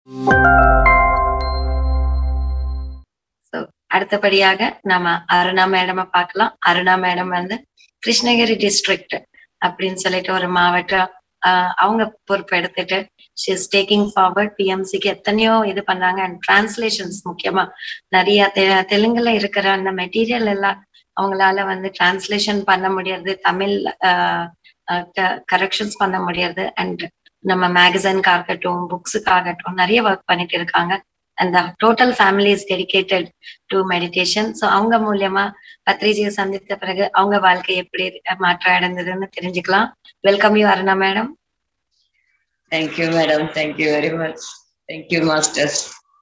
So, அடுத்தபடியாக நம்ம அருணா மேடம பார்க்கலாம் அருணா மேடம் வந்து கிருஷ்ணகிரி டிஸ்ட்ரிக்ட் அப்படின்னு சொல்லிட்டு ஒரு மாவட்டம் ஆஹ் அவங்க பொறுப்பு எடுத்துட்டு ஷிஸ் டேக்கிங் ஃபார்வர்ட் பிஎம்சிக்கு எத்தனையோ இது பண்றாங்க அண்ட் டிரான்ஸ்லேஷன்ஸ் முக்கியமா நிறைய தெ- தெலுங்குல இருக்கிற அந்த மெட்டீரியல் எல்லாம் அவங்களால வந்து டிரான்ஸ்லேஷன் பண்ண முடியாது தமிழ் கரெக்ஷன்ஸ் பண்ண முடியாது அண்ட் நம்ம மேகசனுக்கு ஆகட்டும் புக்ஸுக்கு ஆகட்டும் நிறைய ஒர்க் பண்ணிட்டு இருக்காங்க and total family is dedicated to meditation so அவங்க மூலியமா பத்ரிஜியை சந்தித்த பிறகு அவங்க வாழ்க்கை எப்படி மாற்றம் அடைந்ததுன்னு தெரிஞ்சுக்கலாம் welcome you Aruna madam thank you madam thank you very much thank you masters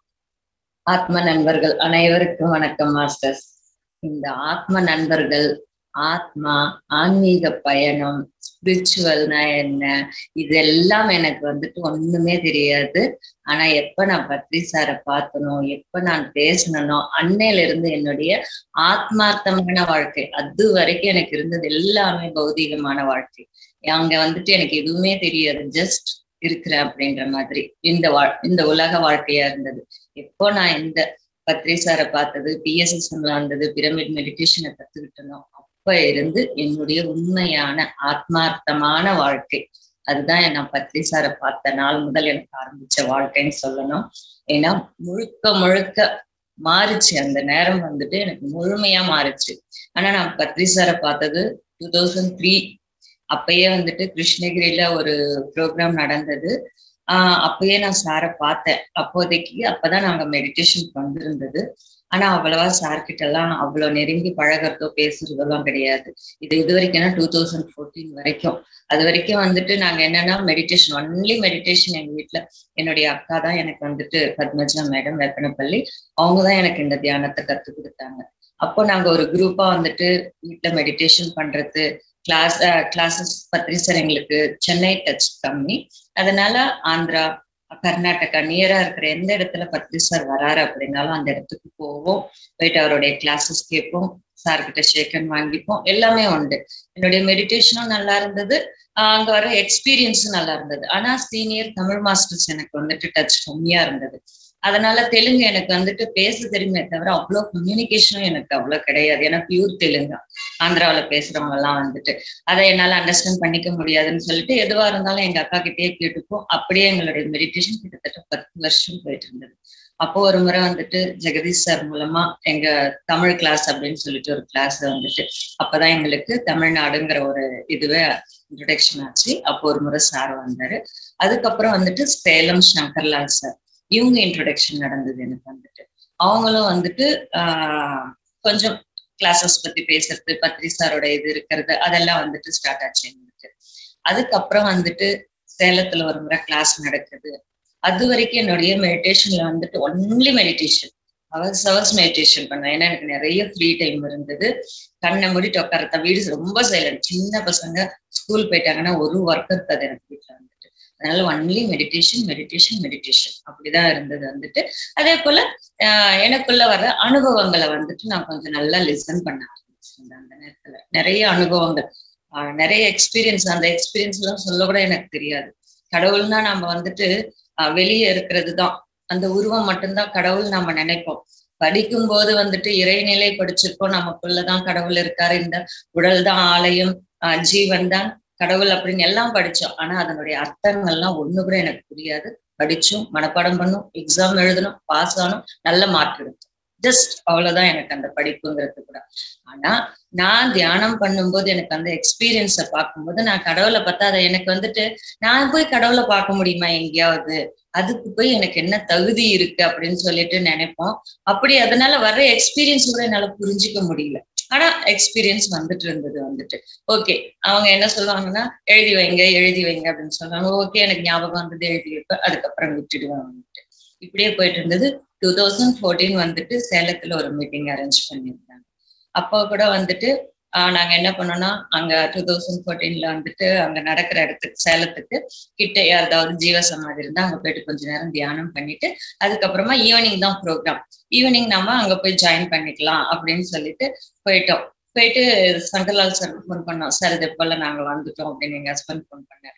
ஆத்ம நண்பர்கள் அனைவருக்கும் வணக்கம் மாஸ்டர்ஸ் இந்த ஆத்ம நண்பர்கள் ஆத்மா ஆன்மீக பயணம் ஸ்பிரிச்சுவல்னா என்ன இதெல்லாம் எனக்கு வந்துட்டு ஒண்ணுமே தெரியாது ஆனா எப்ப நான் பத்ரி சாரை பார்த்தனோ எப்ப நான் பேசணும் அன்னையில இருந்து என்னுடைய ஆத்மார்த்தமான வாழ்க்கை அது வரைக்கும் எனக்கு இருந்தது எல்லாமே பௌதீகமான வாழ்க்கை அங்க வந்துட்டு எனக்கு எதுவுமே தெரியாது ஜஸ்ட் இருக்கிறேன் அப்படின்ற மாதிரி இந்த வா இந்த உலக வாழ்க்கையா இருந்தது எப்போ நான் இந்த பத்ரி சாரை பார்த்தது பிஎஸ்எஸ்எம்ல வந்தது பிரமிட் மெடிடேஷனை கத்துக்கிட்டனோ அப்ப இருந்து என்னுடைய உண்மையான ஆத்மார்த்தமான வாழ்க்கை அதுதான் நான் பத்ரி சாரை பார்த்த நாள் முதல் எனக்கு ஆரம்பிச்ச வாழ்க்கைன்னு சொல்லணும் ஏன்னா முழுக்க முழுக்க மாறுச்சு அந்த நேரம் வந்துட்டு எனக்கு முழுமையா மாறுச்சு ஆனா நான் பத்ரி சாரை பார்த்தது டூ தௌசண்ட் த்ரீ அப்பயே வந்துட்டு கிருஷ்ணகிரியில ஒரு ப்ரோக்ராம் நடந்தது ஆஹ் அப்பயே நான் சாரை பார்த்தேன் அப்போதைக்கு அப்பதான் நாங்க மெடிடேஷன் வந்திருந்தது ஆனா அவ்வளவா சார்கிட்ட எல்லாம் அவ்வளவு நெருங்கி பழகிறதோ பேசுறதெல்லாம் கிடையாது இது இது வரைக்கும்னா டூ தௌசண்ட் ஃபோர்டீன் வரைக்கும் அது வரைக்கும் வந்துட்டு நாங்க என்னன்னா மெடிடேஷன் ஒன்லி மெடிடேஷன் எங்க வீட்டுல என்னுடைய அக்கா தான் எனக்கு வந்துட்டு பத்மஜா மேடம் வேப்பனப்பள்ளி அவங்கதான் எனக்கு இந்த தியானத்தை கத்து கொடுத்தாங்க அப்போ நாங்க ஒரு குரூப்பா வந்துட்டு வீட்டுல மெடிடேஷன் பண்றது கிளாஸ் கிளாஸஸ் பத்ரி சார் எங்களுக்கு சென்னை டச் கம்மி அதனால ஆந்திரா கர்நாடகா நியரா இருக்கிற எந்த இடத்துல பத்ரி சார் வராரு அப்படின்னாலும் அந்த இடத்துக்கு போவோம் போயிட்டு அவருடைய கிளாஸஸ் கேட்போம் சார்கிட்ட ஷேக்கன் வாங்கிப்போம் எல்லாமே உண்டு என்னுடைய மெடிடேஷனும் நல்லா இருந்தது ஆஹ் அங்க வர எக்ஸ்பீரியன்ஸும் நல்லா இருந்தது ஆனா சீனியர் தமிழ் மாஸ்டர்ஸ் எனக்கு வந்துட்டு டச் கம்மியா இருந்தது அதனால தெலுங்கு எனக்கு வந்துட்டு பேச தெரியுமே தவிர அவ்வளோ கம்யூனிகேஷனும் எனக்கு அவ்வளோ கிடையாது ஏன்னா பியூர் தெலுங்கா ஆந்திராவில பேசுறவங்க எல்லாம் வந்துட்டு அதை என்னால அண்டர்ஸ்டாண்ட் பண்ணிக்க முடியாதுன்னு சொல்லிட்டு எதுவா இருந்தாலும் எங்க அக்கா கிட்டேயே கேட்டுப்போம் அப்படியே எங்களுடைய மெடிடேஷன் கிட்டத்தட்ட பத்து வருஷம் போயிட்டு இருந்தது அப்போ ஒரு முறை வந்துட்டு ஜெகதீஷ் சார் மூலமா எங்க தமிழ் கிளாஸ் அப்படின்னு சொல்லிட்டு ஒரு கிளாஸ் வந்துட்டு அப்பதான் எங்களுக்கு தமிழ்நாடுங்கிற ஒரு இதுவே இன்ட்ரடக்ஷன் ஆச்சு அப்போ ஒரு முறை சார் வந்தாரு அதுக்கப்புறம் வந்துட்டு சேலம் சங்கர்லால் சார் இவங்க இன்ட்ரொடக்ஷன் நடந்தது எனக்கு வந்துட்டு அவங்களும் வந்துட்டு ஆஹ் கொஞ்சம் கிளாஸஸ் பத்தி பேசுறது பத்ரி சாரோட இது இருக்கிறது அதெல்லாம் வந்துட்டு ஸ்டார்ட் ஆச்சு எங்களுக்கு அதுக்கப்புறம் வந்துட்டு சேலத்துல ஒரு முறை கிளாஸ் நடக்குது அது வரைக்கும் என்னுடைய மெடிடேஷன்ல வந்துட்டு only meditation hours hours meditation பண்ணேன் ஏன்னா எனக்கு நிறைய ஃப்ரீ டைம் இருந்தது கண்ணை மூடிட்டு உட்காரத்த வீடு ரொம்ப சைலண்ட் சின்ன பசங்க ஸ்கூல் போயிட்டாங்கன்னா ஒரு ஒர்க் இருக்காது எனக்கு வீட்டுல வந்துட்டு அதனால ஒன்லி மெடிடேஷன் மெடிடேஷன் மெடிடேஷன் அப்படிதான் இருந்தது வந்துட்டு அதே போல ஆஹ் எனக்குள்ள வர அனுபவங்களை வந்துட்டு நான் கொஞ்சம் நல்லா லிசன் பண்ண ஆரம்பிச்சேன் அந்த நேரத்துல நிறைய அனுபவங்கள் ஆஹ் நிறைய எக்ஸ்பீரியன்ஸ் அந்த எக்ஸ்பீரியன்ஸ் எல்லாம் சொல்ல கூட எனக்கு தெரியாது கடவுள்னா நம்ம வந்துட்டு ஆஹ் வெளியே இருக்கிறது தான் அந்த உருவம் மட்டும்தான் கடவுள் நம்ம நினைப்போம் படிக்கும் போது வந்துட்டு இறைநிலை படிச்சிருக்கோம் நமக்குள்ளதான் கடவுள் இருக்காரு இந்த உடல் தான் ஆலயம் ஆஹ் ஜீவன் தான் கடவுள் அப்படின்னு எல்லாம் படிச்சோம் ஆனா அதனுடைய அர்த்தங்கள்லாம் ஒண்ணு கூட எனக்கு புரியாது படிச்சும் மனப்பாடம் பண்ணும் எக்ஸாம் எழுதணும் பாஸ் ஆனும் நல்ல மார்க் எடுத்தோம் ஜஸ்ட் அவ்வளவுதான் எனக்கு அந்த படிப்புங்கிறது கூட ஆனா நான் தியானம் பண்ணும்போது எனக்கு அந்த எக்ஸ்பீரியன்ஸை பார்க்கும்போது நான் கடவுளை பார்த்தா அதை எனக்கு வந்துட்டு நான் போய் கடவுளை பார்க்க முடியுமா எங்கேயாவது அதுக்கு போய் எனக்கு என்ன தகுதி இருக்கு அப்படின்னு சொல்லிட்டு நினைப்போம் அப்படி அதனால வர்ற எக்ஸ்பீரியன்ஸ் கூட என்னால புரிஞ்சுக்க முடியல ஆனா எக்ஸ்பீரியன்ஸ் வந்துட்டு இருந்தது வந்துட்டு ஓகே அவங்க என்ன சொல்லுவாங்கன்னா எழுதி வைங்க எழுதி வைங்க அப்படின்னு சொல்லுவாங்க ஓகே எனக்கு ஞாபகம் வந்தது எழுதி வைப்பேன் அதுக்கப்புறம் விட்டுடுவேன் வந்துட்டு இப்படியே போயிட்டு இருந்தது டூ தௌசண்ட் ஃபோர்டீன் வந்துட்டு சேலத்துல ஒரு மீட்டிங் அரேஞ்ச் பண்ணியிருந்தாங்க அப்போ கூட வந்துட்டு ஆஹ் நாங்க என்ன பண்ணோம்னா அங்க டூ தௌசண்ட் ஃபோர்டீன்ல வந்துட்டு அங்க நடக்கிற இடத்துக்கு சேலத்துக்கு கிட்ட யாராவது ஜீவ சமாதி இருந்தா அங்க போயிட்டு கொஞ்ச நேரம் தியானம் பண்ணிட்டு அதுக்கப்புறமா ஈவினிங் தான் ப்ரோக்ராம் ஈவினிங் நம்ம அங்க போய் ஜாயின் பண்ணிக்கலாம் அப்படின்னு சொல்லிட்டு போயிட்டோம் போயிட்டு சங்கர்லால் சார் ஃபோன் பண்ணோம் சார் இது போல நாங்க வந்துட்டோம் அப்படின்னு எங்க ஹஸ்பண்ட் ஃபோன் பண்ணாரு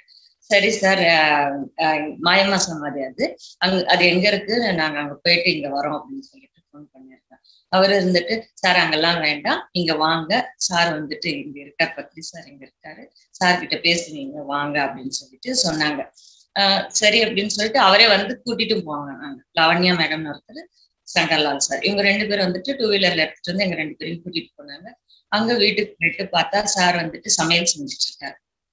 சரி சார் மாயமா சமாதி அது அங்க அது எங்க இருக்கு நாங்க அங்க போயிட்டு இங்க வரோம் அப்படின்னு சொல்லிட்டு ஃபோன் பண்ணியிருக்கேன் அவர் இருந்துட்டு சார் அங்கெல்லாம் வேண்டாம் இங்க வாங்க சார் வந்துட்டு இங்க இருக்கார் பத்ரி சார் இங்க இருக்காரு சார் கிட்ட பேசுவீங்க வாங்க அப்படின்னு சொல்லிட்டு சொன்னாங்க ஆஹ் சரி அப்படின்னு சொல்லிட்டு அவரே வந்து கூட்டிட்டு போவாங்க நாங்க லாவண்யா மேடம்னு ஒருத்தர் சங்கர்லால் சார் இவங்க ரெண்டு பேரும் வந்துட்டு டூ வீலர்ல எடுத்துட்டு வந்து எங்க ரெண்டு பேரையும் கூட்டிட்டு போனாங்க அங்க வீட்டுக்கு போயிட்டு பார்த்தா சார் வந்துட்டு சமையல் செஞ்சுட்டு இருக்காரு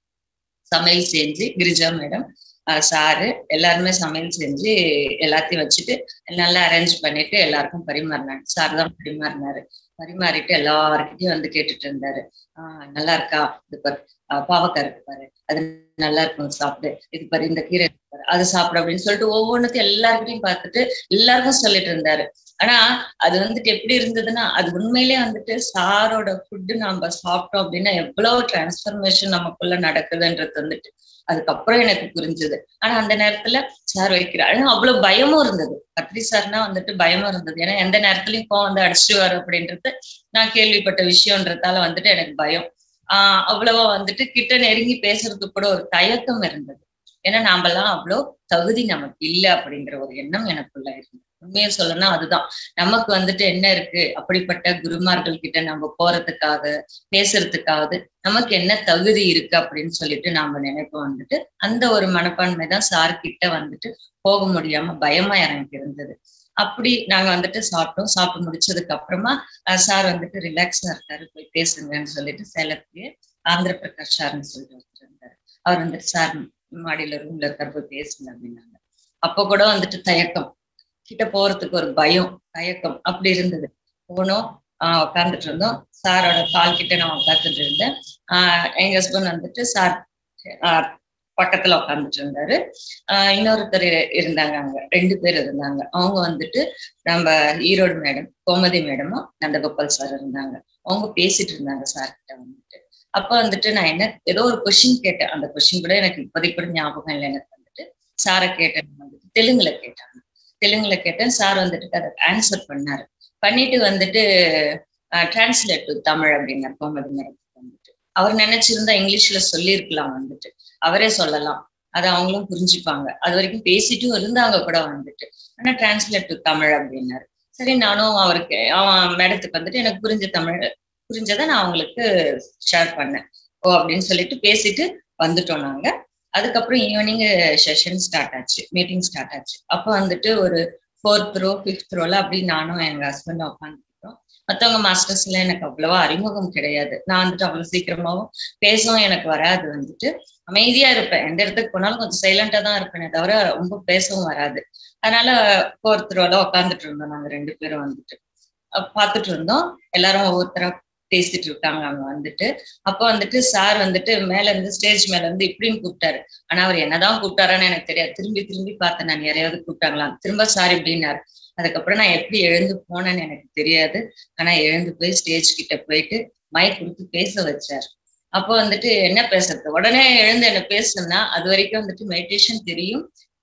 சமையல் செஞ்சு கிரிஜா மேடம் சாரு எல்லாருமே சமையல் செஞ்சு எல்லாத்தையும் வச்சுட்டு நல்லா அரேஞ்ச் பண்ணிட்டு எல்லாருக்கும் பரிமாறினாங்க சார் தான் பரிமாறினாரு பரிமாறிட்டு எல்லாருக்கிட்டையும் வந்து கேட்டுட்டு இருந்தாரு ஆஹ் நல்லா இருக்கா இது பாரு பாவக்காய் இருக்கு பாரு அது நல்லா இருக்கும் சாப்பிடு இது பாரு இந்த கீரை இருக்கு பாரு அது சாப்பிடு அப்படின்னு சொல்லிட்டு ஒவ்வொன்றுத்தையும் எல்லாருக்கிட்டையும் பார்த்துட்டு எல்லாருக்கும் சொல்லிட்டு இருந்தாரு ஆனா அது வந்துட்டு எப்படி இருந்ததுன்னா அது உண்மையிலே வந்துட்டு சாரோட ஃபுட்டு நம்ம சாப்பிட்டோம் அப்படின்னா எவ்வளவு டிரான்ஸ்பர்மேஷன் நமக்குள்ள நடக்குதுன்றது வந்துட்டு அதுக்கப்புறம் எனக்கு புரிஞ்சுது ஆனா அந்த நேரத்துல சார் வைக்கிறாரு அவ்வளவு பயமும் இருந்தது பத்ரி சார்னா வந்துட்டு பயமும் இருந்தது ஏன்னா எந்த நேரத்துலயும் கோவம் வந்து அடிச்சுடுவாரு அப்படின்றது நான் கேள்விப்பட்ட விஷயம்ன்றதால வந்துட்டு எனக்கு பயம் ஆஹ் அவ்வளவா வந்துட்டு கிட்ட நெருங்கி பேசுறதுக்கு கூட ஒரு தயக்கம் இருந்தது ஏன்னா நாமெல்லாம் அவ்வளோ தகுதி நமக்கு இல்லை அப்படிங்கிற ஒரு எண்ணம் எனக்குள்ள இருந்தது உண்மையை சொல்லணும்னா அதுதான் நமக்கு வந்துட்டு என்ன இருக்கு அப்படிப்பட்ட குருமார்கள் கிட்ட நம்ம போறதுக்காக பேசுறதுக்காவது நமக்கு என்ன தகுதி இருக்கு அப்படின்னு சொல்லிட்டு நாம நினைப்போம் வந்துட்டு அந்த ஒரு மனப்பான்மை தான் சார் கிட்ட வந்துட்டு போக முடியாம பயமா எனக்கு இருந்தது அப்படி நாங்க வந்துட்டு சாப்பிட்டோம் சாப்பிட்டு முடிச்சதுக்கு அப்புறமா சார் வந்துட்டு ரிலாக்ஸா இருக்காரு போய் பேசுங்கன்னு சொல்லிட்டு சேலத்துக்கு ஆந்திர பிரகாஷ் சார்னு சொல்லிட்டு ஒருத்தர் இருந்தாரு அவர் வந்துட்டு சார் மாடியில ரூம்ல இருக்காரு போய் பேசுங்க அப்படின்னாங்க அப்போ கூட வந்துட்டு தயக்கம் கிட்ட போறதுக்கு ஒரு பயம் தயக்கம் அப்படி இருந்தது போனோம் ஆஹ் உட்காந்துட்டு இருந்தோம் சாரோட கால் கிட்ட நான் உட்காந்துட்டு இருந்தேன் ஆஹ் எங்க ஹஸ்பண்ட் வந்துட்டு சார் ஆஹ் பக்கத்துல உட்காந்துட்டு இருந்தாரு ஆஹ் இன்னொருத்தர் இருந்தாங்க அங்க ரெண்டு பேர் இருந்தாங்க அவங்க வந்துட்டு நம்ம ஈரோடு மேடம் கோமதி மேடமும் நந்தகோபால் சார் இருந்தாங்க அவங்க பேசிட்டு இருந்தாங்க சார் கிட்ட வந்துட்டு அப்ப வந்துட்டு நான் என்ன ஏதோ ஒரு கொஸ்டின் கேட்டேன் அந்த கொஸ்டின் கூட எனக்கு இப்போதைக்கு கூட ஞாபகம் இல்லை எனக்கு வந்துட்டு சாரை கேட்டேன் வந்துட்டு தெலுங்குல கேட்டாங்க தெலுங்குல கேட்டேன் சார் வந்துட்டு அதை ஆன்சர் பண்ணாரு பண்ணிட்டு வந்துட்டு டிரான்ஸ்லேட் டு தமிழ் அப்படின்னாரு கோமதி மேடத்துக்கு வந்துட்டு அவர் நினைச்சிருந்தா இங்கிலீஷ்ல சொல்லியிருக்கலாம் வந்துட்டு அவரே சொல்லலாம் அதை அவங்களும் புரிஞ்சுப்பாங்க அது வரைக்கும் பேசிட்டும் இருந்தாங்க கூட வந்துட்டு ஆனா டிரான்ஸ்லேட் டு தமிழ் அப்படின்னாரு சரி நானும் அவருக்கு அவன் மேடத்துக்கு வந்துட்டு எனக்கு புரிஞ்ச தமிழ் புரிஞ்சதை நான் அவங்களுக்கு ஷேர் பண்ணேன் ஓ அப்படின்னு சொல்லிட்டு பேசிட்டு வந்துட்டோம் நாங்க அதுக்கப்புறம் ஈவினிங் செஷன் ஸ்டார்ட் ஆச்சு மீட்டிங் ஸ்டார்ட் ஆச்சு அப்போ வந்துட்டு ஒரு ஃபோர்த் ரோ ஃபிஃப்த் ரோல அப்படி நானும் எங்க ஹஸ்பண்டும் உட்காந்துக்கிட்டோம் மற்றவங்க மாஸ்டர்ஸ்ல எனக்கு அவ்வளவா அறிமுகம் கிடையாது நான் வந்துட்டு அவ்வளவு சீக்கிரமாவும் பேசவும் எனக்கு வராது வந்துட்டு அமைதியா இருப்பேன் எந்த இடத்துக்கு போனாலும் கொஞ்சம் சைலண்டா தான் இருப்பேனே தவிர ரொம்ப பேசவும் வராது அதனால ஃபோர்த் ரோல உட்காந்துட்டு இருந்தோம் நாங்க ரெண்டு பேரும் வந்துட்டு பார்த்துட்டு இருந்தோம் எல்லாரும் ஒவ்வொருத்தரா பேசிட்டு இருக்காங்க அவங்க வந்துட்டு அப்ப வந்துட்டு சார் வந்துட்டு மேல இருந்து ஸ்டேஜ் மேல இருந்து இப்படின்னு கூப்பிட்டாரு ஆனா அவர் என்னதான் கூப்பிட்டாரான்னு எனக்கு தெரியாது திரும்பி திரும்பி பார்த்தேன் நான் யாரையாவது கூப்பிட்டாங்களா திரும்ப சார் இப்படின்னாரு அதுக்கப்புறம் நான் எப்படி எழுந்து போனேன்னு எனக்கு தெரியாது ஆனா எழுந்து போய் ஸ்டேஜ் கிட்ட போயிட்டு மைக் கொடுத்து பேச வச்சார் அப்போ வந்துட்டு என்ன பேசுறது உடனே எழுந்து என்ன பேசணும்னா அது வரைக்கும் வந்துட்டு மெடிடேஷன் தெரியும்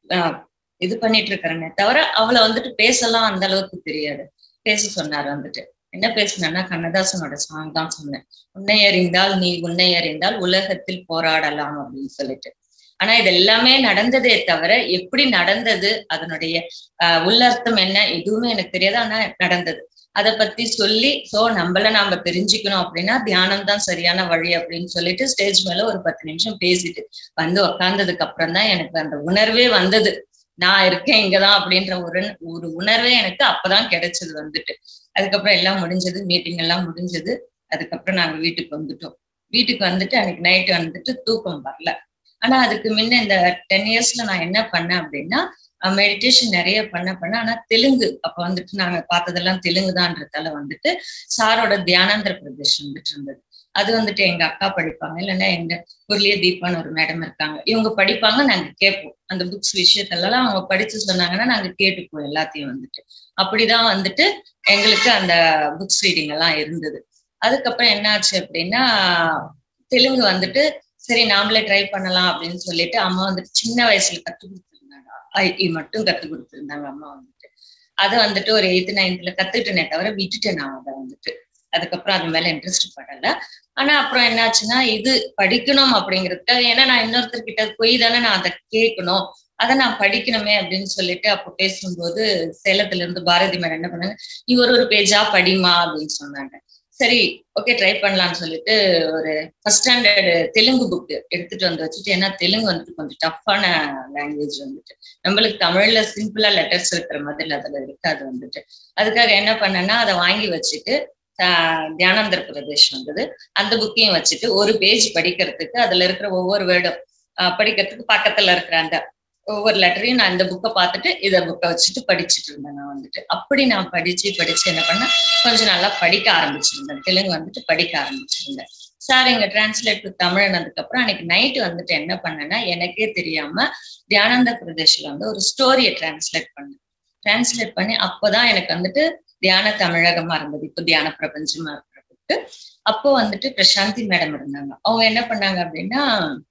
இது பண்ணிட்டு இருக்கிறேனே தவிர அவளை வந்துட்டு பேசலாம் அந்த அளவுக்கு தெரியாது பேச சொன்னார் வந்துட்டு என்ன பேசினா கண்ணதாசனோட சாங் தான் சொன்னேன் உன்னை அறிந்தால் நீ உன்னை அறிந்தால் உலகத்தில் போராடலாம் அப்படின்னு சொல்லிட்டு ஆனா இது எல்லாமே நடந்ததே தவிர எப்படி நடந்தது அதனுடைய ஆஹ் உள்ளர்த்தம் என்ன எதுவுமே எனக்கு தெரியாது ஆனா நடந்தது அதை பத்தி சொல்லி சோ நம்மள நாம தெரிஞ்சுக்கணும் அப்படின்னா தியானம் தான் சரியான வழி அப்படின்னு சொல்லிட்டு ஸ்டேஜ் மேல ஒரு பத்து நிமிஷம் பேசிட்டு வந்து உக்காந்ததுக்கு அப்புறம் தான் எனக்கு அந்த உணர்வே வந்தது நான் இருக்கேன் இங்கதான் அப்படின்ற ஒரு ஒரு உணர்வே எனக்கு அப்பதான் கிடைச்சது வந்துட்டு அதுக்கப்புறம் எல்லாம் முடிஞ்சது மீட்டிங் எல்லாம் முடிஞ்சது அதுக்கப்புறம் நாங்க வீட்டுக்கு வந்துட்டோம் வீட்டுக்கு வந்துட்டு அன்னைக்கு நைட்டு வந்துட்டு தூக்கம் வரல ஆனா அதுக்கு முன்ன இந்த டென் இயர்ஸ்ல நான் என்ன பண்ணேன் அப்படின்னா மெடிடேஷன் நிறைய பண்ண பண்ண ஆனா தெலுங்கு அப்ப வந்துட்டு நாங்க பார்த்ததெல்லாம் தெலுங்கு தான்றதால வந்துட்டு சாரோட தியானந்திர பிரதேஷ் வந்துட்டு இருந்தது அது வந்துட்டு எங்க அக்கா படிப்பாங்க இல்லைன்னா எங்க குர்லிய தீபான்னு ஒரு மேடம் இருக்காங்க இவங்க படிப்பாங்க நாங்க கேட்போம் அந்த புக்ஸ் விஷயத்தெல்லாம் அவங்க படிச்சு சொன்னாங்கன்னா நாங்க கேட்டுப்போம் எல்லாத்தையும் வந்துட்டு அப்படிதான் வந்துட்டு எங்களுக்கு அந்த புக்ஸ் ரீடிங் எல்லாம் இருந்தது அதுக்கப்புறம் என்ன ஆச்சு அப்படின்னா தெலுங்கு வந்துட்டு சரி நாமளே ட்ரை பண்ணலாம் அப்படின்னு சொல்லிட்டு அம்மா வந்துட்டு சின்ன வயசுல கத்து கொடுத்துருந்தாங்க ஐ மட்டும் கத்து கொடுத்துருந்தாங்க அம்மா வந்துட்டு அதை வந்துட்டு ஒரு எயித்து நைன்த்ல கத்துக்கிட்டேனே தவிர விட்டுட்டேன் நான் அதை வந்துட்டு அதுக்கப்புறம் அது மேல இன்ட்ரெஸ்ட் படல ஆனா அப்புறம் என்னாச்சுன்னா இது படிக்கணும் அப்படிங்கிறதுக்காக ஏன்னா நான் இன்னொருத்தர்கிட்ட போய் தானே நான் அதை கேட்கணும் அதை நான் படிக்கணுமே அப்படின்னு சொல்லிட்டு அப்போ பேசும்போது சேலத்துல இருந்து பாரதி மேடம் என்ன பண்ணாங்க நீ ஒரு ஒரு பேஜா படிமா அப்படின்னு சொன்னாங்க சரி ஓகே ட்ரை பண்ணலாம்னு சொல்லிட்டு ஒரு ஃபர்ஸ்ட் ஸ்டாண்டர்ட் தெலுங்கு புக் எடுத்துட்டு வந்து வச்சுட்டு ஏன்னா தெலுங்கு வந்துட்டு கொஞ்சம் டஃப்பான லாங்குவேஜ் வந்துட்டு நம்மளுக்கு தமிழ்ல சிம்பிளா லெட்டர்ஸ் இருக்கிற மாதிரி அதுல இருக்காது வந்துட்டு அதுக்காக என்ன பண்ணேன்னா அதை வாங்கி வச்சுட்டு தியானந்தர் பிரதேஷ் வந்தது அந்த புக்கையும் வச்சுட்டு ஒரு பேஜ் படிக்கிறதுக்கு அதுல இருக்கிற ஒவ்வொரு வேர்டும் படிக்கிறதுக்கு பக்கத்துல இருக்கிற அந்த ஒவ்வொரு லெட்டரையும் நான் இந்த புக்கை பார்த்துட்டு இதை புக்கை வச்சுட்டு படிச்சுட்டு இருந்தேன் நான் வந்துட்டு அப்படி நான் படிச்சு படிச்சு என்ன பண்ண கொஞ்சம் நல்லா படிக்க ஆரம்பிச்சிருந்தேன் தெலுங்கு வந்துட்டு படிக்க ஆரம்பிச்சிருந்தேன் சார் இங்க டிரான்ஸ்லேட் டு தமிழ்னதுக்கு அப்புறம் அன்னைக்கு நைட்டு வந்துட்டு என்ன பண்ணேன்னா எனக்கே தெரியாம தியானந்த பிரதேஷ்ல வந்து ஒரு ஸ்டோரியை டிரான்ஸ்லேட் பண்ணேன் டிரான்ஸ்லேட் பண்ணி அப்போதான் எனக்கு வந்துட்டு தியான தமிழகமா இருந்தது இப்போ தியான பிரபஞ்சமா இருக்கிறதுக்கு அப்போ வந்துட்டு பிரசாந்தி மேடம் இருந்தாங்க அவங்க என்ன பண்ணாங்க அப்படின்னா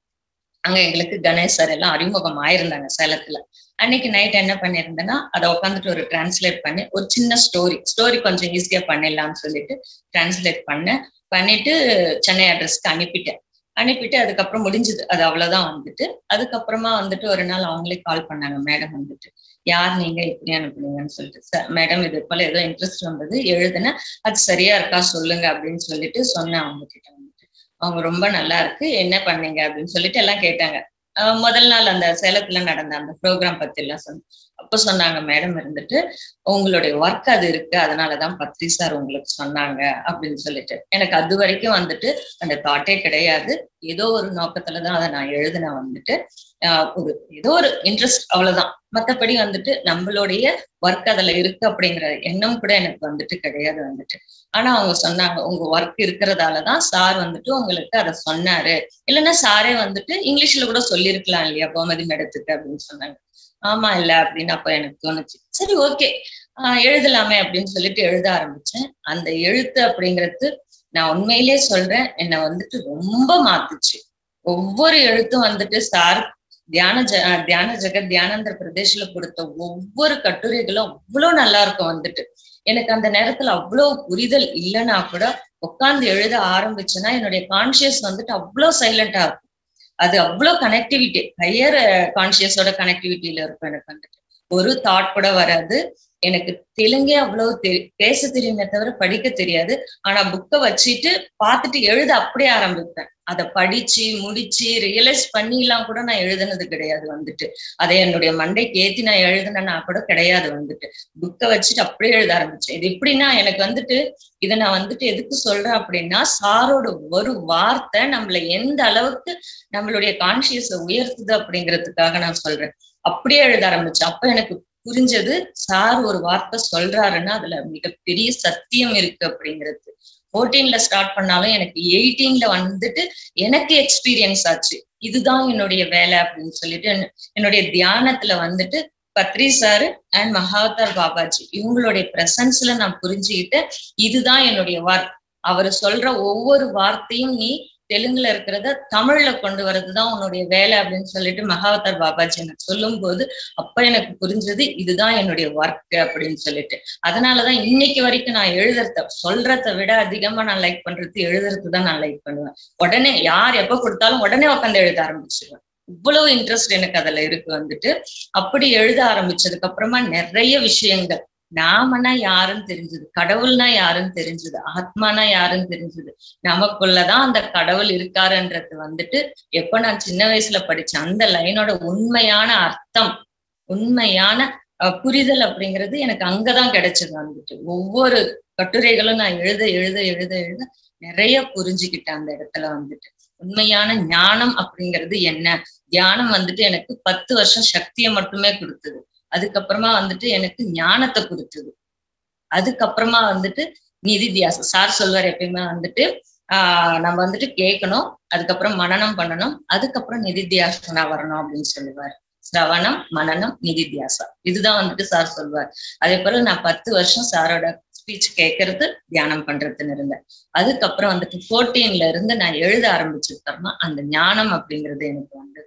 அங்க எங்களுக்கு கணேஷ் சார் எல்லாம் அறிமுகம் ஆயிருந்தாங்க சேலத்துல அன்னைக்கு நைட் என்ன பண்ணியிருந்தேன்னா அதை உட்காந்துட்டு ஒரு டிரான்ஸ்லேட் பண்ணி ஒரு சின்ன ஸ்டோரி ஸ்டோரி கொஞ்சம் ஈஸியா பண்ணிடலாம்னு சொல்லிட்டு டிரான்ஸ்லேட் பண்ணேன் பண்ணிட்டு சென்னை அட்ரஸ்க்கு அனுப்பிட்டேன் அனுப்பிட்டு அதுக்கப்புறம் முடிஞ்சது அது அவ்வளவுதான் வந்துட்டு அதுக்கப்புறமா வந்துட்டு ஒரு நாள் அவங்களே கால் பண்ணாங்க மேடம் வந்துட்டு யார் நீங்க இப்படி அனுப்புனீங்கன்னு சொல்லிட்டு சார் மேடம் இது போல ஏதோ இன்ட்ரெஸ்ட் வந்தது எழுதுன அது சரியா இருக்கா சொல்லுங்க அப்படின்னு சொல்லிட்டு சொன்னேன் அவங்க கிட்ட வந்துட்டு அவங்க ரொம்ப நல்லா இருக்கு என்ன பண்ணீங்க அப்படின்னு சொல்லிட்டு எல்லாம் கேட்டாங்க முதல் நாள் அந்த சேலத்துல நடந்த அந்த ப்ரோக்ராம் பத்தி எல்லாம் சொன்ன அப்ப சொன்னாங்க மேடம் இருந்துட்டு உங்களுடைய ஒர்க் அது இருக்கு அதனாலதான் பத்ரி சார் உங்களுக்கு சொன்னாங்க அப்படின்னு சொல்லிட்டு எனக்கு அது வரைக்கும் வந்துட்டு அந்த தாட்டே கிடையாது ஏதோ ஒரு நோக்கத்துலதான் அதை நான் எழுதின வந்துட்டு ஒரு ஏதோ ஒரு இன்ட்ரெஸ்ட் அவ்வளவுதான் மத்தபடி வந்துட்டு நம்மளுடைய ஒர்க் அதுல இருக்கு அப்படிங்கிற எண்ணம் கூட எனக்கு வந்துட்டு கிடையாது வந்துட்டு ஆனா அவங்க சொன்னாங்க உங்க ஒர்க் இருக்கிறதாலதான் சார் வந்துட்டு உங்களுக்கு அதை சொன்னாரு இல்லைன்னா சாரே வந்துட்டு இங்கிலீஷ்ல கூட சொல்லியிருக்கலாம் இல்லையா கோமதி மேடத்துக்கு அப்படின்னு சொன்னாங்க ஆமா இல்ல அப்படின்னு அப்ப எனக்கு தோணுச்சு சரி ஓகே ஆஹ் எழுதலாமே அப்படின்னு சொல்லிட்டு எழுத ஆரம்பிச்சேன் அந்த எழுத்து அப்படிங்கிறது நான் உண்மையிலே சொல்றேன் என்னை வந்துட்டு ரொம்ப மாத்துச்சு ஒவ்வொரு எழுத்தும் வந்துட்டு சார் தியான ஜ தியான ஜெகத் தியானந்தர் பிரதேஷ்ல கொடுத்த ஒவ்வொரு கட்டுரைகளும் அவ்வளவு நல்லா இருக்கும் வந்துட்டு எனக்கு அந்த நேரத்துல அவ்வளவு புரிதல் இல்லைன்னா கூட உட்கார்ந்து எழுத ஆரம்பிச்சேன்னா என்னுடைய கான்சியஸ் வந்துட்டு அவ்வளவு சைலண்டா இருக்கும் அது அவ்வளவு கனெக்டிவிட்டி ஹையர் கான்சியஸோட கனெக்டிவிட்டியில இருக்கும் எனக்கு வந்துட்டு ஒரு தாட் கூட வராது எனக்கு தெலுங்கே அவ்வளவு தெரி பேச தெரியுமே தவிர படிக்க தெரியாது ஆனா புக்கை வச்சுட்டு பார்த்துட்டு எழுத அப்படியே ஆரம்பிப்பேன் அதை படிச்சு முடிச்சு ரியலைஸ் பண்ணிலாம் கூட நான் எழுதுனது கிடையாது வந்துட்டு அதை என்னுடைய மண்டைக்கு ஏத்தி நான் எழுதுனேன்னா கூட கிடையாது வந்துட்டு புக்கை வச்சுட்டு அப்படியே எழுத ஆரம்பிச்சேன் இது எப்படின்னா எனக்கு வந்துட்டு இதை நான் வந்துட்டு எதுக்கு சொல்றேன் அப்படின்னா சாரோட ஒரு வார்த்தை நம்மள எந்த அளவுக்கு நம்மளுடைய கான்சியஸை உயர்த்துது அப்படிங்கிறதுக்காக நான் சொல்றேன் அப்படியே எழுத ஆரம்பிச்சேன் அப்ப எனக்கு புரிஞ்சது சார் ஒரு வார்த்தை சொல்றாருன்னா அதுல மிகப்பெரிய சத்தியம் இருக்கு அப்படிங்கிறது ஃபோர்டீன்ல ஸ்டார்ட் பண்ணாலும் எனக்கு எயிட்டீன்ல வந்துட்டு எனக்கு எக்ஸ்பீரியன்ஸ் ஆச்சு இதுதான் என்னுடைய வேலை அப்படின்னு சொல்லிட்டு என்னுடைய தியானத்துல வந்துட்டு பத்ரி சாரு அண்ட் மகாவதார் பாபாஜி இவங்களுடைய பிரசன்ஸ்ல நான் புரிஞ்சுக்கிட்டு இதுதான் என்னுடைய ஒர்க் அவர் சொல்ற ஒவ்வொரு வார்த்தையும் நீ தெலுங்குல இருக்கிறத தமிழ்ல கொண்டு வர்றதுதான் உன்னுடைய வேலை அப்படின்னு சொல்லிட்டு மகாவதார் பாபாஜி எனக்கு சொல்லும் போது அப்ப எனக்கு புரிஞ்சது இதுதான் என்னுடைய ஒர்க் அப்படின்னு சொல்லிட்டு அதனாலதான் இன்னைக்கு வரைக்கும் நான் எழுதுறத சொல்றத விட அதிகமா நான் லைக் பண்றது எழுதுறது தான் நான் லைக் பண்ணுவேன் உடனே யார் எப்ப கொடுத்தாலும் உடனே உட்காந்து எழுத ஆரம்பிச்சிருவேன் இவ்வளவு இன்ட்ரெஸ்ட் எனக்கு அதுல இருக்கு வந்துட்டு அப்படி எழுத ஆரம்பிச்சதுக்கு அப்புறமா நிறைய விஷயங்கள் நாமனா யாருன்னு தெரிஞ்சது கடவுள்னா யாருன்னு தெரிஞ்சது ஆத்மானா யாருன்னு தெரிஞ்சது நமக்குள்ளதான் அந்த கடவுள் இருக்காருன்றது வந்துட்டு எப்ப நான் சின்ன வயசுல படிச்சேன் அந்த லைனோட உண்மையான அர்த்தம் உண்மையான புரிதல் அப்படிங்கிறது எனக்கு அங்கதான் கிடைச்சது வந்துட்டு ஒவ்வொரு கட்டுரைகளும் நான் எழுத எழுத எழுத எழுத நிறைய புரிஞ்சுக்கிட்டேன் அந்த இடத்துல வந்துட்டு உண்மையான ஞானம் அப்படிங்கிறது என்ன தியானம் வந்துட்டு எனக்கு பத்து வருஷம் சக்தியை மட்டுமே கொடுத்தது அதுக்கப்புறமா வந்துட்டு எனக்கு ஞானத்தை கொடுத்தது அதுக்கப்புறமா வந்துட்டு நிதித்தியாசம் சார் சொல்வார் எப்பயுமே வந்துட்டு ஆஹ் நம்ம வந்துட்டு கேட்கணும் அதுக்கப்புறம் மனநம் பண்ணணும் அதுக்கப்புறம் நிதித்தியாசனா வரணும் அப்படின்னு சொல்லுவார் சிரவணம் மனநம் நிதித்தியாசம் இதுதான் வந்துட்டு சார் சொல்வார் அதே போல நான் பத்து வருஷம் சாரோட ஸ்பீச் கேட்கறது தியானம் பண்றதுன்னு இருந்தேன் அதுக்கப்புறம் வந்துட்டு ஃபோர்டீன்ல இருந்து நான் எழுத ஆரம்பிச்சதுக்கப்புறமா அந்த ஞானம் அப்படிங்கிறது எனக்கு வந்தது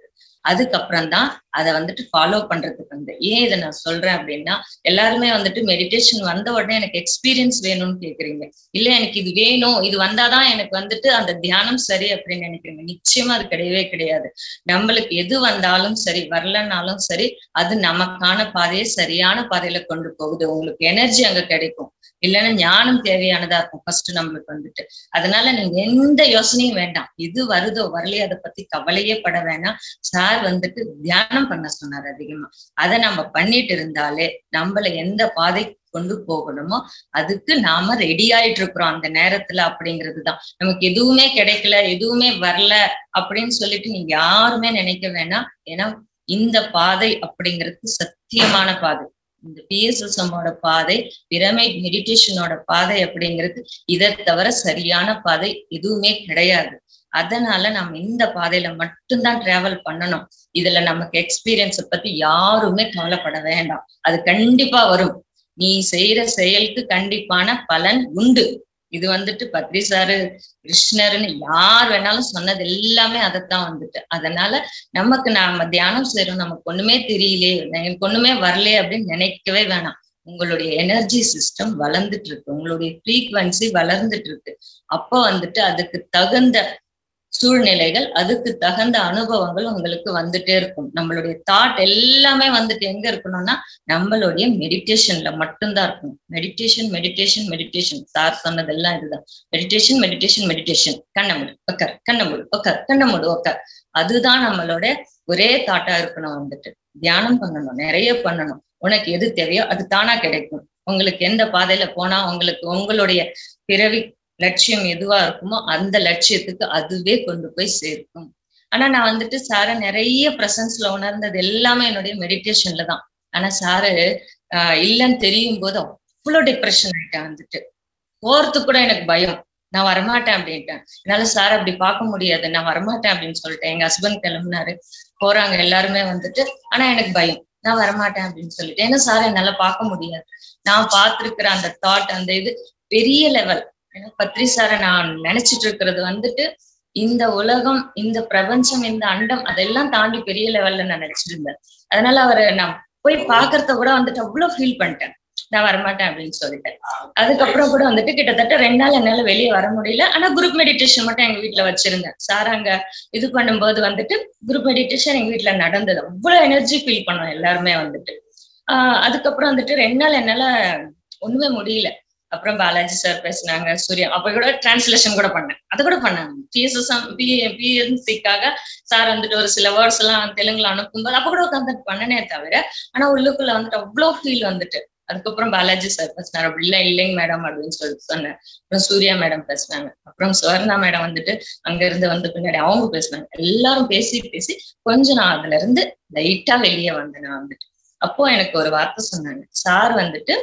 அதுக்கப்புறம் தான் அதை வந்துட்டு ஃபாலோ பண்றதுக்கு வந்து ஏன் இதை நான் சொல்றேன் அப்படின்னா எல்லாருமே வந்துட்டு மெடிடேஷன் வந்த உடனே எனக்கு எக்ஸ்பீரியன்ஸ் வேணும்னு கேக்குறீங்க இல்ல எனக்கு இது வேணும் இது வந்தாதான் எனக்கு வந்துட்டு அந்த தியானம் சரி அப்படின்னு நினைக்கிறீங்க நிச்சயமா அது கிடையவே கிடையாது நம்மளுக்கு எது வந்தாலும் சரி வரலனாலும் சரி அது நமக்கான பாதையை சரியான பாதையில கொண்டு போகுது உங்களுக்கு எனர்ஜி அங்க கிடைக்கும் இல்லைன்னா ஞானம் தேவையானதா இருக்கும் ஃபர்ஸ்ட் நம்மளுக்கு வந்துட்டு அதனால நீங்க எந்த யோசனையும் வேண்டாம் எது வருதோ வரலையோ அதை பத்தி கவலையே பட வேணாம் சார் வந்துட்டு தியானம் பண்ண சொன்னார் அதிகமா அதை நம்ம பண்ணிட்டு இருந்தாலே நம்மள எந்த பாதை கொண்டு போகணுமோ அதுக்கு நாம ரெடி ஆயிட்டு இருக்கிறோம் அந்த நேரத்துல அப்படிங்கிறதுதான் நமக்கு எதுவுமே கிடைக்கல எதுவுமே வரல அப்படின்னு சொல்லிட்டு நீங்க யாருமே நினைக்க வேணாம் ஏன்னா இந்த பாதை அப்படிங்கிறது சத்தியமான பாதை இந்த பிஎஸ்எஸ்எம்மோட பாதை பிரமைட் மெடிடேஷனோட பாதை அப்படிங்கிறது இதை தவிர சரியான பாதை எதுவுமே கிடையாது அதனால நம்ம இந்த பாதையில மட்டும்தான் டிராவல் பண்ணணும் இதுல நமக்கு எக்ஸ்பீரியன்ஸ பத்தி யாருமே கவலைப்பட வேண்டாம் அது கண்டிப்பா வரும் நீ செய்யற செயலுக்கு கண்டிப்பான பலன் உண்டு இது வந்துட்டு பத்ரி சாரு கிருஷ்ணர்னு யார் வேணாலும் சொன்னது எல்லாமே அதைத்தான் வந்துட்டு அதனால நமக்கு நாம தியானம் செய்யறோம் நமக்கு ஒண்ணுமே தெரியலையே எனக்கு ஒண்ணுமே வரலையே அப்படின்னு நினைக்கவே வேணாம் உங்களுடைய எனர்ஜி சிஸ்டம் வளர்ந்துட்டு இருக்கு உங்களுடைய ஃப்ரீக்வன்சி வளர்ந்துட்டு இருக்கு அப்போ வந்துட்டு அதுக்கு தகுந்த சூழ்நிலைகள் அதுக்கு தகுந்த அனுபவங்கள் உங்களுக்கு வந்துட்டே இருக்கும் நம்மளுடைய தாட் எல்லாமே வந்துட்டு எங்க இருக்கணும்னா நம்மளுடைய மெடிடேஷன்ல மட்டும்தான் இருக்கணும் மெடிடேஷன் மெடிடேஷன் மெடிடேஷன் சார் சொன்னதெல்லாம் இதுதான் மெடிடேஷன் மெடிடேஷன் மெடிடேஷன் கண்ணமுடு உக்கார் கண்ணமுடு உக்கார் கண்ணமுடு உக்கார் அதுதான் நம்மளோட ஒரே தாட்டா இருக்கணும் வந்துட்டு தியானம் பண்ணணும் நிறைய பண்ணணும் உனக்கு எது தேவையோ அது தானா கிடைக்கும் உங்களுக்கு எந்த பாதையில போனா உங்களுக்கு உங்களுடைய பிறவி லட்சியம் எதுவா இருக்குமோ அந்த லட்சியத்துக்கு அதுவே கொண்டு போய் சேர்க்கும் ஆனா நான் வந்துட்டு சார நிறைய பிரசன்ஸ்ல உணர்ந்தது எல்லாமே என்னுடைய மெடிடேஷன்ல தான் ஆனா சாரு ஆஹ் இல்லைன்னு தெரியும் போது அவ்வளவு டிப்ரெஷன் ஆயிட்டேன் வந்துட்டு போறது கூட எனக்கு பயம் நான் வரமாட்டேன் அப்படின்ட்டேன் என்னால சார் அப்படி பார்க்க முடியாது நான் வரமாட்டேன் அப்படின்னு சொல்லிட்டேன் எங்க ஹஸ்பண்ட் கிளம்புனாரு போறாங்க எல்லாருமே வந்துட்டு ஆனா எனக்கு பயம் நான் வரமாட்டேன் அப்படின்னு சொல்லிட்டு ஏன்னா சார் என்னால பார்க்க முடியாது நான் பார்த்திருக்கிற அந்த தாட் அந்த இது பெரிய லெவல் ஏன்னா பத்ரி சாரை நான் நினைச்சிட்டு இருக்கிறது வந்துட்டு இந்த உலகம் இந்த பிரபஞ்சம் இந்த அண்டம் அதெல்லாம் தாண்டி பெரிய லெவல்ல நான் நினைச்சிட்டு இருந்தேன் அதனால அவரை நான் போய் பாக்குறத கூட வந்துட்டு அவ்வளவு ஃபீல் பண்ணிட்டேன் நான் வரமாட்டேன் அப்படின்னு சொல்லிட்டேன் அதுக்கப்புறம் கூட வந்துட்டு கிட்டத்தட்ட ரெண்டு நாள் என்னால வெளியே வர முடியல ஆனா குரூப் மெடிடேஷன் மட்டும் எங்க வீட்டுல வச்சிருந்தேன் சார் அங்க இது பண்ணும்போது வந்துட்டு குரூப் மெடிடேஷன் எங்க வீட்டுல நடந்தது அவ்வளவு எனர்ஜி ஃபீல் பண்ணோம் எல்லாருமே வந்துட்டு ஆஹ் அதுக்கப்புறம் வந்துட்டு ரெண்டு நாள் என்னால ஒண்ணுமே முடியல அப்புறம் பாலாஜி சார் பேசினாங்க சூர்யா அப்ப கூட டிரான்ஸ்லேஷன் கூட பண்ணேன் அது கூட பண்ணாங்க பிஎஸ்எஸ் பிஎன்சிக்காக சார் வந்துட்டு ஒரு சில வேர்ட்ஸ் எல்லாம் தெலுங்குல அனுப்பும்போது அப்ப கூட உட்காந்து பண்ணனே தவிர ஆனா உள்ளுக்குள்ள வந்துட்டு அவ்வளவு ஃபீல் வந்துட்டு அதுக்கப்புறம் பாலாஜி சார் பேசினார் அப்படி இல்லை இல்லைங்க மேடம் அப்படின்னு சொல்லிட்டு சொன்னேன் அப்புறம் சூர்யா மேடம் பேசினாங்க அப்புறம் சுவர்ணா மேடம் வந்துட்டு அங்க இருந்து வந்து பின்னாடி அவங்க பேசினாங்க எல்லாரும் பேசி பேசி கொஞ்சம் நான் அதுல இருந்து லைட்டா வெளியே வந்தேன் நான் வந்துட்டு அப்போ எனக்கு ஒரு வார்த்தை சொன்னாங்க சார் வந்துட்டு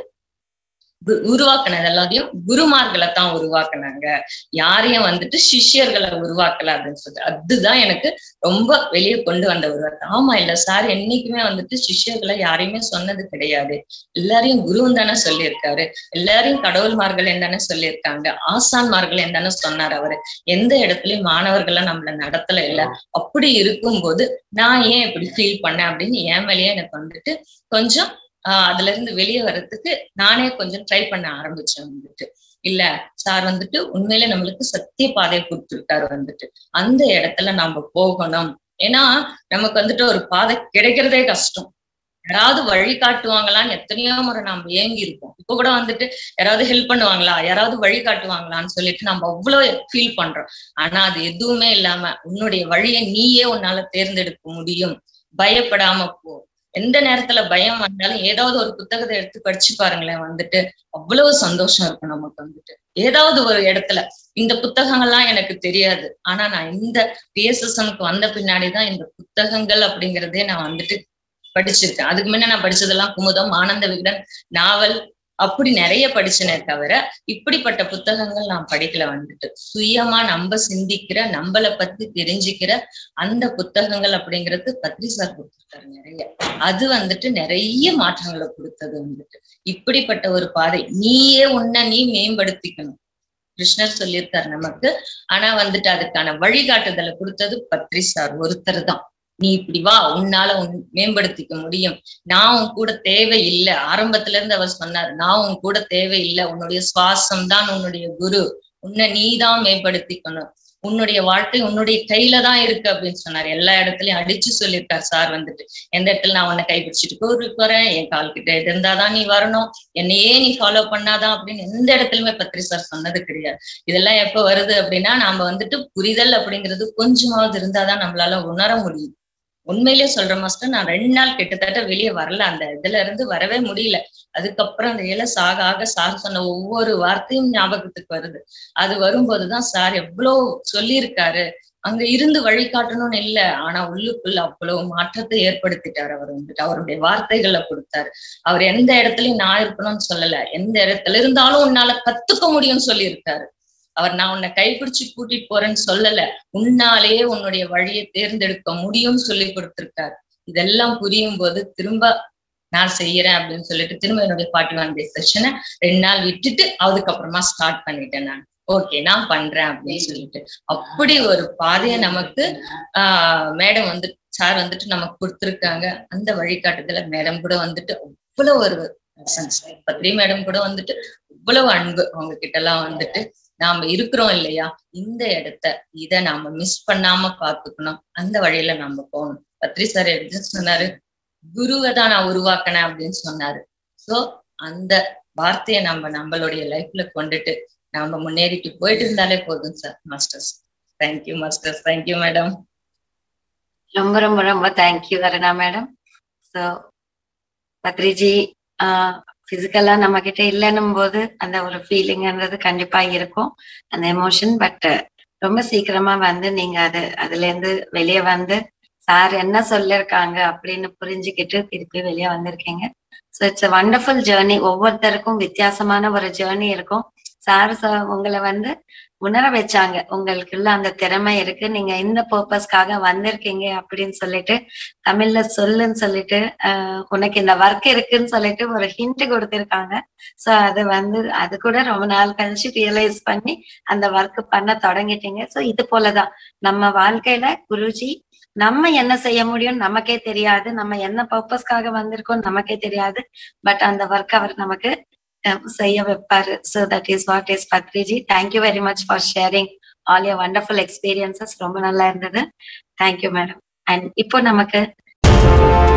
உருவாக்குனது எல்லாத்தையும் குருமார்களை தான் உருவாக்குனாங்க யாரையும் வந்துட்டு சிஷ்யர்களை உருவாக்கல அப்படின்னு சொல்லிட்டு அதுதான் எனக்கு ரொம்ப வெளியே கொண்டு வந்த ஒரு வார்த்தை ஆமா இல்ல சார் என்னைக்குமே வந்துட்டு சிஷ்யர்களை யாரையுமே சொன்னது கிடையாது எல்லாரையும் குருவும் தானே சொல்லியிருக்காரு எல்லாரையும் கடவுள்மார்கள் தானே சொல்லியிருக்காங்க ஆசான்மார்கள் தானே சொன்னார் அவரு எந்த இடத்துலயும் மாணவர்களை நம்மள நடத்தல இல்ல அப்படி இருக்கும்போது நான் ஏன் இப்படி ஃபீல் பண்ணேன் அப்படின்னு என் மேலேயே எனக்கு வந்துட்டு கொஞ்சம் ஆஹ் அதுல இருந்து வெளியே வர்றதுக்கு நானே கொஞ்சம் ட்ரை பண்ண ஆரம்பிச்சேன் வந்துட்டு இல்ல சார் வந்துட்டு உண்மையில நம்மளுக்கு சத்திய பாதையை கொடுத்துருக்காரு வந்துட்டு அந்த இடத்துல நம்ம போகணும் ஏன்னா நமக்கு வந்துட்டு ஒரு பாதை கிடைக்கிறதே கஷ்டம் யாராவது வழி காட்டுவாங்களான்னு எத்தனையோ முறை நம்ம ஏங்கி இருக்கோம் இப்ப கூட வந்துட்டு யாராவது ஹெல்ப் பண்ணுவாங்களா யாராவது வழி காட்டுவாங்களான்னு சொல்லிட்டு நம்ம அவ்வளவு ஃபீல் பண்றோம் ஆனா அது எதுவுமே இல்லாம உன்னுடைய வழியை நீயே உன்னால தேர்ந்தெடுக்க முடியும் பயப்படாம போ எந்த நேரத்துல பயம் வந்தாலும் ஏதாவது ஒரு புத்தகத்தை எடுத்து படிச்சு பாருங்களேன் வந்துட்டு அவ்வளவு சந்தோஷம் இருக்கும் நமக்கு வந்துட்டு ஏதாவது ஒரு இடத்துல இந்த புத்தகங்கள்லாம் எனக்கு தெரியாது ஆனா நான் இந்த பிஎஸ்எஸ்எம்க்கு வந்த பின்னாடிதான் இந்த புத்தகங்கள் அப்படிங்கிறதே நான் வந்துட்டு படிச்சிருக்கேன் அதுக்கு முன்ன நான் படிச்சதெல்லாம் குமுதம் ஆனந்த விகடன் நாவல் அப்படி நிறைய படிச்சனே தவிர இப்படிப்பட்ட புத்தகங்கள் நான் படிக்கல வந்துட்டு சுயமா நம்ம சிந்திக்கிற நம்மளை பத்தி தெரிஞ்சுக்கிற அந்த புத்தகங்கள் அப்படிங்கிறது பத்ரி சார் கொடுத்துருக்காரு நிறைய அது வந்துட்டு நிறைய மாற்றங்களை கொடுத்தது வந்துட்டு இப்படிப்பட்ட ஒரு பாதை நீயே உன்னை நீ மேம்படுத்திக்கணும் கிருஷ்ணர் சொல்லியிருக்காரு நமக்கு ஆனா வந்துட்டு அதுக்கான வழிகாட்டுதலை கொடுத்தது பத்ரி சார் ஒருத்தர் தான் நீ இப்படி வா உன்னால உன் மேம்படுத்திக்க முடியும் நான் உன் கூட தேவை இல்லை ஆரம்பத்துல இருந்து அவர் சொன்னார் நான் உன் கூட தேவை இல்லை உன்னுடைய சுவாசம் தான் உன்னுடைய குரு உன்னை நீதான் மேம்படுத்திக்கணும் உன்னுடைய வாழ்க்கை உன்னுடைய கையில தான் இருக்கு அப்படின்னு சொன்னார் எல்லா இடத்துலயும் அடிச்சு சொல்லியிருக்கார் சார் வந்துட்டு எந்த இடத்துல நான் உன்னை கைப்பிடிச்சிட்டு கோருக்கு வரேன் என் கால் கிட்ட இது இருந்தாதான் நீ வரணும் என்னையே நீ ஃபாலோ பண்ணாதான் அப்படின்னு எந்த இடத்துலயுமே பத்ரி சார் சொன்னது கிடையாது இதெல்லாம் எப்ப வருது அப்படின்னா நாம வந்துட்டு புரிதல் அப்படிங்கிறது கொஞ்சமாவது இருந்தாதான் நம்மளால உணர முடியும் உண்மையிலேயே சொல்ற மாஸ்டர் நான் ரெண்டு நாள் கிட்டத்தட்ட வெளியே வரல அந்த இதுல இருந்து வரவே முடியல அதுக்கப்புறம் அந்த இலை சாக ஆக சார் சொன்ன ஒவ்வொரு வார்த்தையும் ஞாபகத்துக்கு வருது அது வரும்போதுதான் சார் எவ்வளவு சொல்லியிருக்காரு அங்க இருந்து வழிகாட்டணும்னு இல்ல ஆனா உள்ளுக்குள்ள அவ்வளவு மாற்றத்தை ஏற்படுத்திட்டார் அவர் வந்துட்டு அவருடைய வார்த்தைகளை கொடுத்தாரு அவர் எந்த இடத்துலயும் நான் இருக்கணும்னு சொல்லல எந்த இடத்துல இருந்தாலும் உன்னால கத்துக்க முடியும்னு சொல்லியிருக்காரு அவர் நான் உன்னை கைப்பிடிச்சு கூட்டிட்டு போறேன்னு சொல்லல உன்னாலேயே உன்னுடைய வழியை தேர்ந்தெடுக்க முடியும்னு சொல்லி கொடுத்திருக்காரு இதெல்லாம் புரியும் போது திரும்ப நான் செய்யறேன் அப்படின்னு சொல்லிட்டு திரும்ப என்னுடைய ஃபார்ட்டி ஒன் டே செஷனை ரெண்டு நாள் விட்டுட்டு அதுக்கப்புறமா ஸ்டார்ட் பண்ணிட்டேன் நான் ஓகே நான் பண்றேன் அப்படின்னு சொல்லிட்டு அப்படி ஒரு பாதையை நமக்கு ஆஹ் மேடம் வந்து சார் வந்துட்டு நமக்கு கொடுத்துருக்காங்க அந்த வழிகாட்டுதல மேடம் கூட வந்துட்டு அவ்வளவு ஒரு பத்ரி மேடம் கூட வந்துட்டு இவ்வளவு அன்பு அவங்க கிட்ட எல்லாம் வந்துட்டு நாம இருக்கிறோம் இல்லையா இந்த இடத்த இத நாம மிஸ் பண்ணாம பாத்துக்கணும் அந்த வழியில நாம போகணும் பத்ரி சார் எப்படி சொன்னாரு குருவை தான் நான் உருவாக்கினேன் அப்படின்னு சொன்னாரு சோ அந்த வார்த்தையை நம்ம நம்மளுடைய லைஃப்ல கொண்டுட்டு நாம முன்னேறிட்டு போயிட்டு இருந்தாலே போதும் sir masters thank you masters thank you madam ரொம்ப ரொம்ப ரொம்ப thank you Aruna madam so Badriji பிசிக்கலா நம்ம கிட்ட இல்லைன்னும் போது அந்த ஒரு ஃபீலிங்ன்றது கண்டிப்பா இருக்கும் அந்த எமோஷன் பட் ரொம்ப சீக்கிரமா வந்து நீங்க அது அதுல இருந்து வெளியே வந்து சார் என்ன சொல்லிருக்காங்க அப்படின்னு புரிஞ்சுக்கிட்டு திருப்பி வெளியே வந்திருக்கீங்க so it's a wonderful journey ஒவ்வொருத்தருக்கும் வித்தியாசமான ஒரு ஜேர்னி இருக்கும் சார் உங்களை வந்து உணர வச்சாங்க உங்களுக்குள்ள அந்த திறமை இருக்கு நீங்க இந்த பர்பஸ்க்காக வந்திருக்கீங்க அப்படின்னு சொல்லிட்டு தமிழ்ல சொல்லுன்னு சொல்லிட்டு ஆஹ் உனக்கு இந்த ஒர்க் இருக்குன்னு சொல்லிட்டு ஒரு ஹிண்ட் கொடுத்திருக்காங்க சோ அது வந்து அது கூட ரொம்ப நாள் கழிச்சு ரியலைஸ் பண்ணி அந்த ஒர்க் பண்ண தொடங்கிட்டீங்க சோ இது போலதான் நம்ம வாழ்க்கையில குருஜி நம்ம என்ன செய்ய முடியும் நமக்கே தெரியாது நம்ம என்ன பர்பஸ்க்காக வந்திருக்கோம் நமக்கே தெரியாது பட் அந்த ஒர்க் அவர் நமக்கு செய்ய வைப்பாரு so that is what is Badriji thank you very much for sharing all your wonderful experiences ரொம்ப நல்லா இருந்தது தேங்க்யூ மேடம் அண்ட் இப்போ நமக்கு